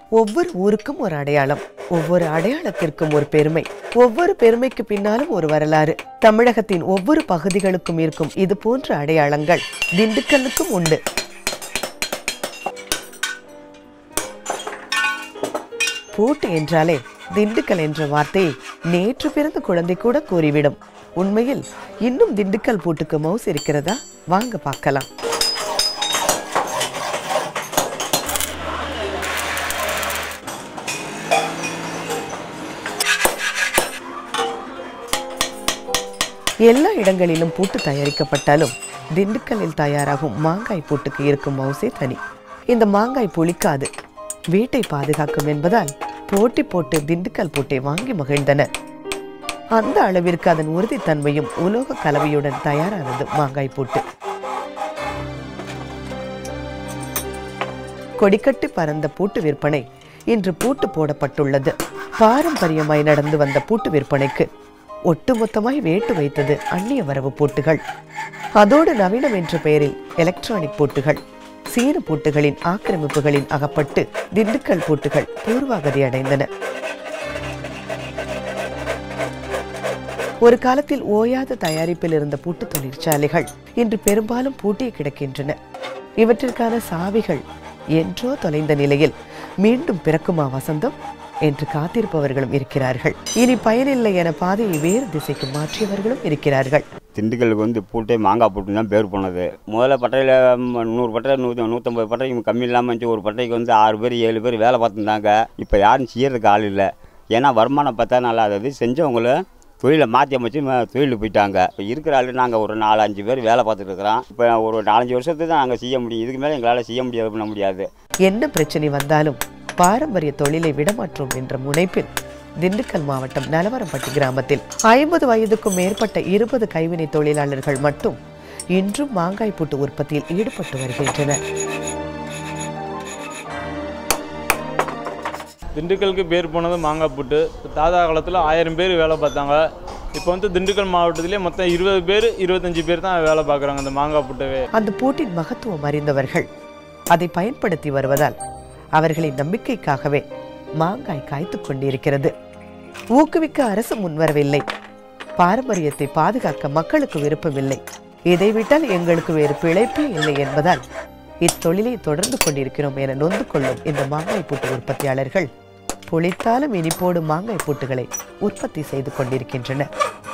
ஒவ்வொரு ஊருக்கும் ஒரு அடையாளம் ஒவ்வொரு அடையாளத்திற்கும் ஒரு பெருமை ஒவ்வொரு பெருமைக்கு பின்னாலும் ஒரு வரலாறு தமிழகத்தின் ஒவ்வொரு பகுதிகளுக்கும் இருக்கும் இது போன்ற அடையாளங்கள் திண்டுக்கல்லுக்கும் உண்டு பூட்டு என்றாலே திண்டுக்கல் என்ற வார்த்தையை நேற்று பிறந்த குழந்தை கூட கூறிவிடும் உண்மையில் இன்னும் திண்டுக்கல் பூட்டுக்கு மவுஸ் இருக்கிறதா வாங்க பார்க்கலாம் எல்லா இடங்களிலும் பூட்டு தயாரிக்கப்பட்டாலும் திண்டுக்கல்லில் தயாராகும் மாங்காய் பூட்டுக்கு இருக்கும் மவுசே தனி இந்த மாங்காய் புளிக்காது வீட்டை பாதுகாக்கும் என்பதால் போட்டி போட்டு திண்டுக்கல் பூட்டை வாங்கி மகிழ்ந்தனர் அந்த அளவிற்கு அதன் உறுதித்தன்மையும் உலோக கலவையுடன் தயாரானது மாங்காய் பூட்டு கொடிக்கட்டி பறந்த பூட்டு விற்பனை இன்று பூட்டு போடப்பட்டுள்ளது பாரம்பரியமாய் நடந்து வந்த பூட்டு விற்பனைக்கு ஒட்டுமொத்தமாய் வேட்டு வைத்தது அந்நிய வரவு பூட்டுகள் அதோடு நவீனம் என்ற பெயரில் எலக்ட்ரானிக் பூட்டுகள் சீன பூட்டுகளின் ஆக்கிரமிப்புகளின் அகப்பட்டு திண்டுக்கல் பூட்டுகள் பூர்வாகதி அடைந்தன ஒரு காலத்தில் ஓயாத தயாரிப்பில் இருந்த பூட்டு தொழிற்சாலைகள் இன்று பெரும்பாலும் பூட்டியே கிடக்கின்றன இவற்றிற்கான சாவிகள் என்றோ தொலைந்த நிலையில் மீண்டும் பிறக்குமா வசந்தம் என்று காத்திருப்பவர்களும் இருக்கிறார்கள் இனி பயனில்லை என பாதையை வேறு திசைக்கு மாற்றியவர்களும் இருக்கிறார்கள் திண்டுக்கலுக்கு வந்து பூட்டே மாங்காய் பூட்டு தான் பேர் போனது முதல்ல பட்டையில் நூறு பட்டை நூற்றி நூற்றம்பது பட்டைக்கு கம்மி இல்லாமல் இருந்துச்சு ஒரு பட்டைக்கு வந்து ஆறு பேர் ஏழு பேர் வேலை பார்த்துருந்தாங்க இப்போ யாரும் செய்யறதுக்கு ஆள் இல்லை ஏன்னா வருமானம் பார்த்தா நல்லா இருந்தது செஞ்சவங்களும் தொழிலை மாற்றி அமைச்சு ம- தொழிலுக்கு போயிட்டாங்க இப்போ இருக்கிற ஆளு நாங்கள் ஒரு நாலு அஞ்சு பேர் வேலை பார்த்துட்டு இருக்கிறோம் இப்போ ஒரு நாலஞ்சு வருஷத்துக்கு தான் நாங்கள் செய்ய முடியும் இதுக்கு மேலே எங்களால் செய்ய முடியாது பண்ண முடியாது என்ன பிரச்சனை வந்தாலும் பாரம்பரிய தொழிலை விடமாற்றோம் என்ற முனைப்பில் திண்டுக்கல் மாவட்டம் நலவரம்பட்டி கிராமத்தில் ஐம்பது வயதுக்கும் மேற்பட்ட இருபது கைவினை தொழிலாளர்கள் மட்டும் இன்றும் மாங்காய் பூட்டு உற்பத்தியில் ஈடுபட்டு வருகின்றனர் திண்டுக்கலுக்கு பேர் போனது மாங்காய் புட்டு தாத்தா காலத்தில் ஆயிரம் பேர் வேலை பார்த்தாங்க இப்போ வந்து திண்டுக்கல் மாவட்டத்திலே மொத்தம் இருபது பேர் இருபத்தஞ்சி பேர் தான் வேலை பார்க்குறாங்க அந்த மாங்காய் புட்டவே அந்த பூட்டின் மகத்துவம் அறிந்தவர்கள் அதை பயன்படுத்தி வருவதால் அவர்களின் நம்பிக்கைக்காகவே மாங்காய் காய்த்துக் கொண்டிருக்கிறது ஊக்குவிக்க அரசு முன்வரவில்லை பாரம்பரியத்தை பாதுகாக்க மக்களுக்கு விருப்பமில்லை இதை விட்டால் எங்களுக்கு வேறு பிழைப்பே இல்லை என்பதால் இத்தொழிலை தொடர்ந்து கொண்டிருக்கிறோம் என நொந்து கொள்ளும் இந்த மாங்காய் பூட்டு உற்பத்தியாளர்கள் புளித்தாலும் இனிப்போடு மாங்காய் பூட்டுகளை உற்பத்தி செய்து கொண்டிருக்கின்றனர்